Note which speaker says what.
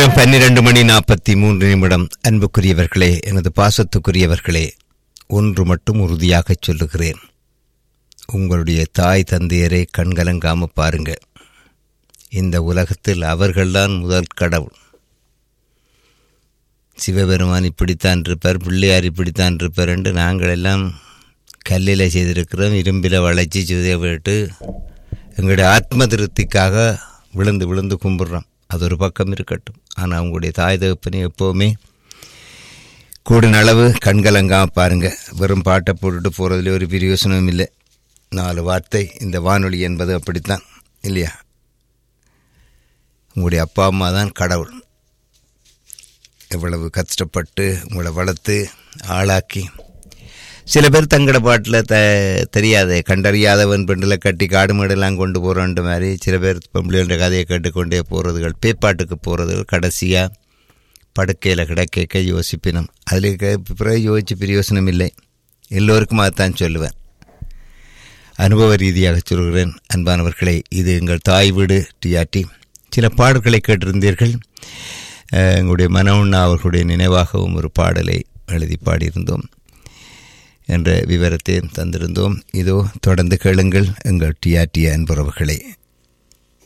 Speaker 1: நேரம் பன்னிரண்டு மணி நாற்பத்தி மூன்று நிமிடம் அன்புக்குரியவர்களே எனது பாசத்துக்குரியவர்களே ஒன்று மட்டும் உறுதியாக சொல்லுகிறேன் உங்களுடைய தாய் தந்தையரை கண்கலங்காம பாருங்க இந்த உலகத்தில் அவர்கள்தான் முதல் கடவுள் சிவபெருமான் இப்படித்தான் இருப்பார் பிள்ளையார் இப்படித்தான் இருப்பார் என்று நாங்கள் எல்லாம் கல்லில் செய்திருக்கிறோம் இரும்பில் வளைச்சி சுதைய விட்டு எங்களுடைய ஆத்ம திருப்திக்காக விழுந்து விழுந்து கும்பிட்றோம் அது ஒரு பக்கம் இருக்கட்டும் ஆனால் அவங்களுடைய தாய் தகப்பனை எப்போவுமே கூடின அளவு கண்கலங்காம பாருங்க வெறும் பாட்டை போட்டுட்டு போகிறதுல ஒரு பிரயோசனமும் இல்லை நாலு வார்த்தை இந்த வானொலி என்பது அப்படித்தான் இல்லையா உங்களுடைய அப்பா அம்மா தான் கடவுள் எவ்வளவு கஷ்டப்பட்டு உங்களை வளர்த்து ஆளாக்கி சில பேர் தங்கட பாட்டில் த தெரியாத கண்டறியாதவன் பெண்டில் கட்டி காடு மாடெல்லாம் கொண்டு போகிறோன்ற மாதிரி சில பேர் பொம்பளையோட கதையை கேட்டுக்கொண்டே போகிறதுகள் பேப்பாட்டுக்கு போகிறதுகள் கடைசியாக படுக்கையில் கிடக்க யோசிப்பினம் அதில் பிறகு யோசிச்சு பிரயோசனம் இல்லை எல்லோருக்கும் அதைத்தான் சொல்லுவேன் அனுபவ ரீதியாக சொல்கிறேன் அன்பானவர்களே இது எங்கள் தாய் வீடு டிஆர்டி சில பாடல்களை கேட்டிருந்தீர்கள் எங்களுடைய மனவுண்ணா அவர்களுடைய நினைவாகவும் ஒரு பாடலை எழுதி பாடியிருந்தோம் என்ற விவரத்தையும் தந்திருந்தோம் இதோ தொடர்ந்து கேளுங்கள் எங்கள் டிஆர்டி அன்புறவுகளே